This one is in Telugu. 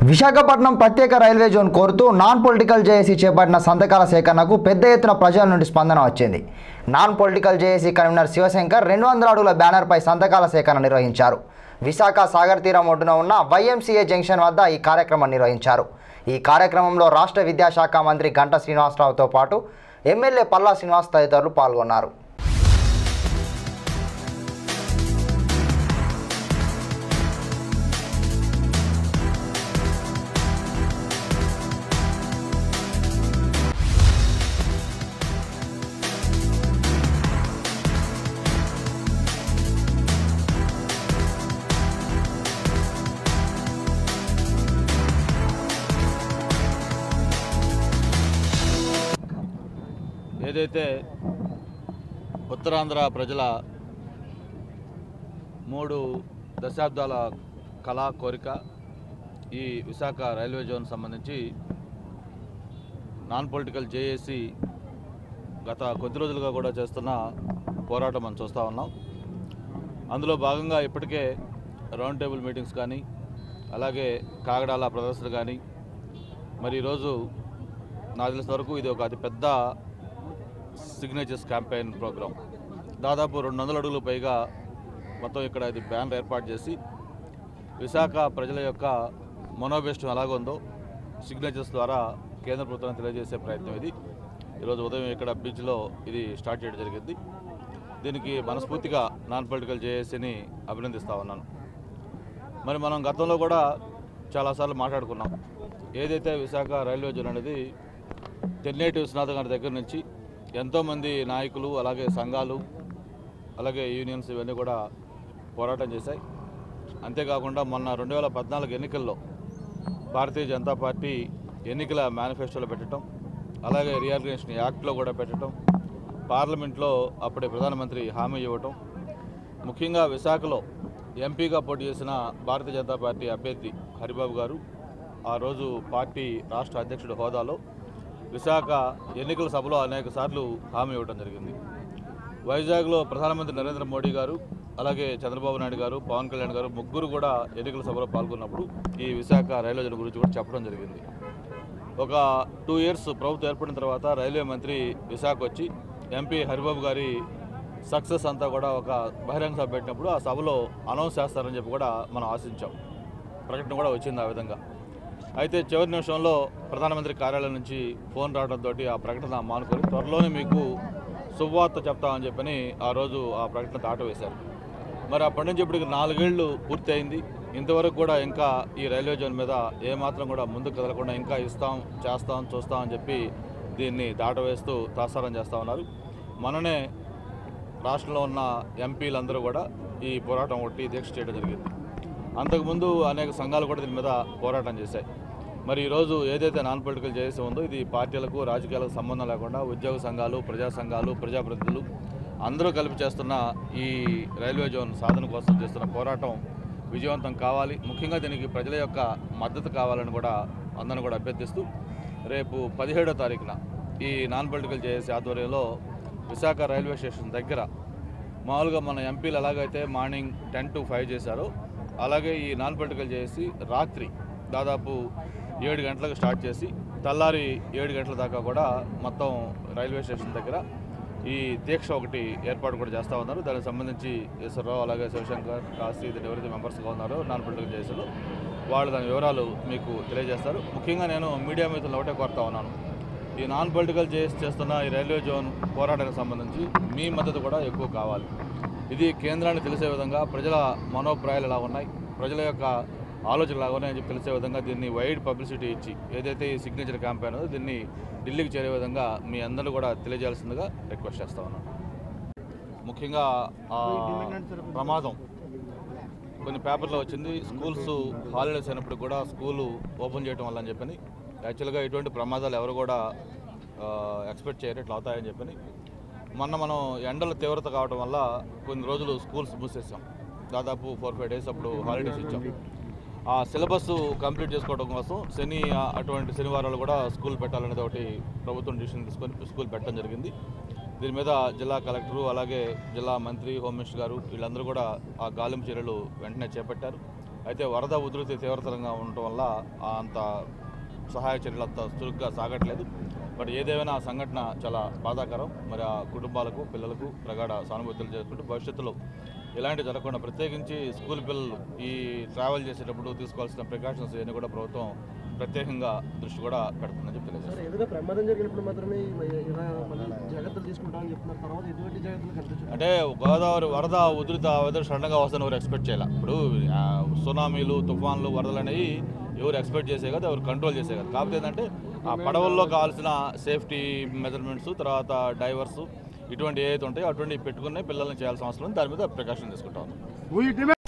విశాఖపట్నం ప్రత్యేక రైల్వే జోన్ కోరుతూ నాన్ పొలిటికల్ జేఏసీ చేపట్టిన సంతకాల సేకరణకు పెద్ద ఎత్తున ప్రజల నుండి స్పందన వచ్చింది non political JAC convener Sivasankar రెండు వందల అడుగుల బ్యానర్పై సంతకాల సేకరణ నిర్వహించారు విశాఖ సాగర్ తీరం ఒడ్డున ఉన్న వైఎంసీఏ జంక్షన్ వద్ద ఈ కార్యక్రమం నిర్వహించారు ఈ కార్యక్రమంలో రాష్ట్ర విద్యాశాఖ మంత్రి గంటా శ్రీనివాసరావుతో పాటు ఎమ్మెల్యే పల్లా శ్రీనివాస్ తదితరులు పాల్గొన్నారు ఏదైతే ఉత్తరాంధ్ర ప్రజల మూడు దశాబ్దాల కళా కోరిక ఈ విశాఖ రైల్వే జోన్ సంబంధించి నాన్ పొలిటికల్ జేఏసీ గత కొద్ది రోజులుగా కూడా చేస్తున్న పోరాటం మనం చూస్తూ ఉన్నాం అందులో భాగంగా ఇప్పటికే రౌండ్ టేబుల్ మీటింగ్స్ కానీ అలాగే కాగడాల ప్రదర్శన కానీ మరి ఈరోజు నాకు తెలిసిన వరకు ఇది ఒక అతిపెద్ద సిగ్నేచర్స్ క్యాంపెయిన్ ప్రోగ్రామ్ దాదాపు రెండు వందల అడుగులు పైగా మొత్తం ఇక్కడ ఇది బ్యానర్ ఏర్పాటు చేసి విశాఖ ప్రజల యొక్క మనోభిష్టం ఎలాగుందో సిగ్నేచర్స్ ద్వారా కేంద్ర ప్రభుత్వాన్ని తెలియజేసే ప్రయత్నం ఇది ఈరోజు ఉదయం ఇక్కడ బీచ్లో ఇది స్టార్ట్ చేయడం జరిగింది దీనికి మనస్ఫూర్తిగా నాన్ పొలిటికల్ జేఏసీని అభినందిస్తా ఉన్నాను మరి మనం గతంలో కూడా చాలాసార్లు మాట్లాడుకున్నాం ఏదైతే విశాఖ రైల్వే జోన్ అనేది తెన్నేటి విశ్వనాథ్ గారి దగ్గర నుంచి ఎంతోమంది నాయకులు అలాగే సంఘాలు అలాగే యూనియన్స్ ఇవన్నీ కూడా పోరాటం చేశాయి అంతేకాకుండా మొన్న రెండు వేల పద్నాలుగు ఎన్నికల్లో భారతీయ జనతా పార్టీ ఎన్నికల మేనిఫెస్టోలో పెట్టడం అలాగే రీఆర్గనైజేషన్ యాక్ట్లో కూడా పెట్టడం పార్లమెంట్లో అప్పటి ప్రధానమంత్రి హామీ ఇవ్వటం ముఖ్యంగా విశాఖలో ఎంపీగా పోటీ చేసిన భారతీయ జనతా పార్టీ అభ్యర్థి హరిబాబు గారు ఆ రోజు పార్టీ రాష్ట్ర అధ్యక్షుడి హోదాలో విశాఖ ఎన్నికల సభలో అనేక సార్లు హామీ ఇవ్వడం జరిగింది వైజాగ్లో ప్రధానమంత్రి నరేంద్ర మోడీ గారు అలాగే చంద్రబాబు నాయుడు గారు పవన్ కళ్యాణ్ గారు ముగ్గురు కూడా ఎన్నికల సభలో పాల్గొన్నప్పుడు ఈ విశాఖ రైల్వే జోన్ గురించి కూడా చెప్పడం జరిగింది ఒక టూ ఇయర్స్ ప్రభుత్వం ఏర్పడిన తర్వాత రైల్వే మంత్రి విశాఖ వచ్చి ఎంపీ హరిబాబు గారి సక్సెస్ అంతా కూడా ఒక బహిరంగ సభ పెట్టినప్పుడు ఆ సభలో అనౌన్స్ చేస్తారని చెప్పి కూడా మనం ఆశించాం ప్రకటన కూడా వచ్చింది ఆ విధంగా అయితే చివరి నిమిషంలో ప్రధానమంత్రి కార్యాలయం నుంచి ఫోన్ రావడంతో ఆ ప్రకటన మానుకొని త్వరలోనే మీకు శుభవార్త చెప్తామని చెప్పని ఆ రోజు ఆ ప్రకటన దాట వేశారు మరి అప్పటి నుంచి ఇప్పటికి నాలుగేళ్లు పూర్తి అయింది ఇంతవరకు కూడా ఇంకా ఈ రైల్వే జోన్ మీద ఏమాత్రం కూడా ముందుకు కదలకుండా ఇంకా ఇస్తాం చేస్తాం చూస్తాం అని చెప్పి దీన్ని దాటవేస్తూ తాసారం చేస్తూ ఉన్నారు మననే రాష్ట్రంలో ఉన్న ఎంపీలందరూ కూడా ఈ పోరాటం ఒకటి దీక్ష చేయడం జరిగింది అంతకుముందు అనేక సంఘాలు కూడా దీని మీద పోరాటం చేశాయి మరి ఈరోజు ఏదైతే నాన్ పొలిటికల్ చేసి ఉందో ఇది పార్టీలకు రాజకీయాలకు సంబంధం లేకుండా ఉద్యోగ సంఘాలు ప్రజా సంఘాలు ప్రజాప్రతినిధులు అందరూ కలిపి చేస్తున్న ఈ రైల్వే జోన్ సాధన కోసం చేస్తున్న పోరాటం విజయవంతం కావాలి ముఖ్యంగా దీనికి ప్రజల యొక్క మద్దతు కావాలని కూడా అందరిని కూడా అభ్యర్థిస్తూ రేపు పదిహేడో తారీఖున ఈ నాన్ పొలిటికల్ జేఏసీ ఆధ్వర్యంలో విశాఖ రైల్వే స్టేషన్ దగ్గర మామూలుగా మన ఎంపీలు ఎలాగైతే మార్నింగ్ టెన్ టు ఫైవ్ చేశారో అలాగే ఈ నాన్ పొలిటికల్ చేసి రాత్రి దాదాపు ఏడు గంటలకు స్టార్ట్ చేసి తెల్లారి ఏడు గంటల దాకా కూడా మొత్తం రైల్వే స్టేషన్ దగ్గర ఈ దీక్ష ఒకటి ఏర్పాటు కూడా చేస్తూ ఉన్నారు దానికి సంబంధించి ఈశ్వరరావు అలాగే శివశంకర్ కాశీ ఇది ఎవరైతే మెంబర్స్గా ఉన్నారో నాన్ పొలిటికల్ చేసారు వాళ్ళు దాని వివరాలు మీకు తెలియజేస్తారు ముఖ్యంగా నేను మీడియా మిత్రులు ఒకటే కోరుతా ఉన్నాను ఈ నాన్ పొలిటికల్ చేసి చేస్తున్న ఈ రైల్వే జోన్ పోరాటానికి సంబంధించి మీ మద్దతు కూడా ఎక్కువ కావాలి ఇది కేంద్రాన్ని తెలిసే విధంగా ప్రజల మనోభిప్రాయాలు ఎలా ఉన్నాయి ప్రజల యొక్క ఆలోచనలు ఎలా ఉన్నాయని చెప్పి తెలిసే విధంగా దీన్ని వైడ్ పబ్లిసిటీ ఇచ్చి ఏదైతే ఈ సిగ్నేచర్ క్యాంపెయిన్ ఉందో దీన్ని ఢిల్లీకి చేరే విధంగా మీ అందరూ కూడా తెలియజేయాల్సిందిగా రిక్వెస్ట్ చేస్తా ఉన్నాను ముఖ్యంగా ఆ ప్రమాదం కొన్ని పేపర్లో వచ్చింది స్కూల్స్ హాలిడేస్ అయినప్పుడు కూడా స్కూలు ఓపెన్ చేయడం వల్ల అని చెప్పని యాక్చువల్గా ఇటువంటి ప్రమాదాలు ఎవరు కూడా ఎక్స్పెక్ట్ చేయరు ఇట్లా అవుతాయని చెప్పని మొన్న మనం ఎండల తీవ్రత కావడం వల్ల కొన్ని రోజులు స్కూల్స్ మూసేసాం దాదాపు ఫోర్ ఫైవ్ డేస్ అప్పుడు హాలిడేస్ ఇచ్చాం ఆ సిలబస్ కంప్లీట్ చేసుకోవడం కోసం శని ఆ, అటువంటి శనివారాలు కూడా స్కూల్ పెట్టాలనేది ఒకటి ప్రభుత్వం డిసిషన్ తీసుకొని స్కూల్ పెట్టడం జరిగింది దీని మీద జిల్లా కలెక్టరు అలాగే జిల్లా మంత్రి హోమ్ మినిస్టర్ గారు వీళ్ళందరూ కూడా ఆ గాలింపు చర్యలు వెంటనే చేపట్టారు అయితే వరద ఉధృతి తీవ్రతరంగా ఉండటం వల్ల ఆ అంత సహాయ చర్యలు అంత చురుగ్గా సాగట్లేదు బట్ ఏదేమైనా ఆ సంఘటన చాలా బాధాకరం మరి ఆ కుటుంబాలకు పిల్లలకు ప్రగాఢ సానుభూతులు చేసుకుంటూ భవిష్యత్తులో ఇలాంటి జరగకుండా ప్రత్యేకించి స్కూల్ పిల్లలు ఈ ట్రావెల్ చేసేటప్పుడు తీసుకోవాల్సిన ప్రికాషన్స్ ఇవన్నీ కూడా ప్రభుత్వం ప్రత్యేకంగా దృష్టి కూడా పెడుతుందని చెప్పి తెలియజేస్తాను సార్ ఏదైనా ప్రమాదం జరిగినప్పుడు మాత్రమే ఇలా మళ్ళీ జాగ్రత్తలు తీసుకుంటామని చెప్తున్నారు తర్వాత ఎటువంటి జాగ్రత్తలు కనిపించారు అంటే గోదావరి వరద ఉధృత వెదర్ సడన్గా వస్తుందని ఎవరు ఎక్స్పెక్ట్ చేయాలి ఇప్పుడు ఆ, సునామీలు తుఫాన్లు వరదలు అనేవి ఎవరు ఎక్స్పెక్ట్ చేసే కదా ఎవరు కంట్రోల్ చేసే కదా కాకపోతే ఏంటంటే ఆ పడవల్లో కావాల్సిన సేఫ్టీ మెజర్మెంట్స్ తర్వాత డైవర్స్ ఇటువంటి ఏవైతే ఉంటాయో అటువంటి పెట్టుకునే పిల్లల్ని చేయాల్సిన అవసరం ఉంది దాని మీద ప్రికాషన్ తీసుకుంటా ఉన్నాం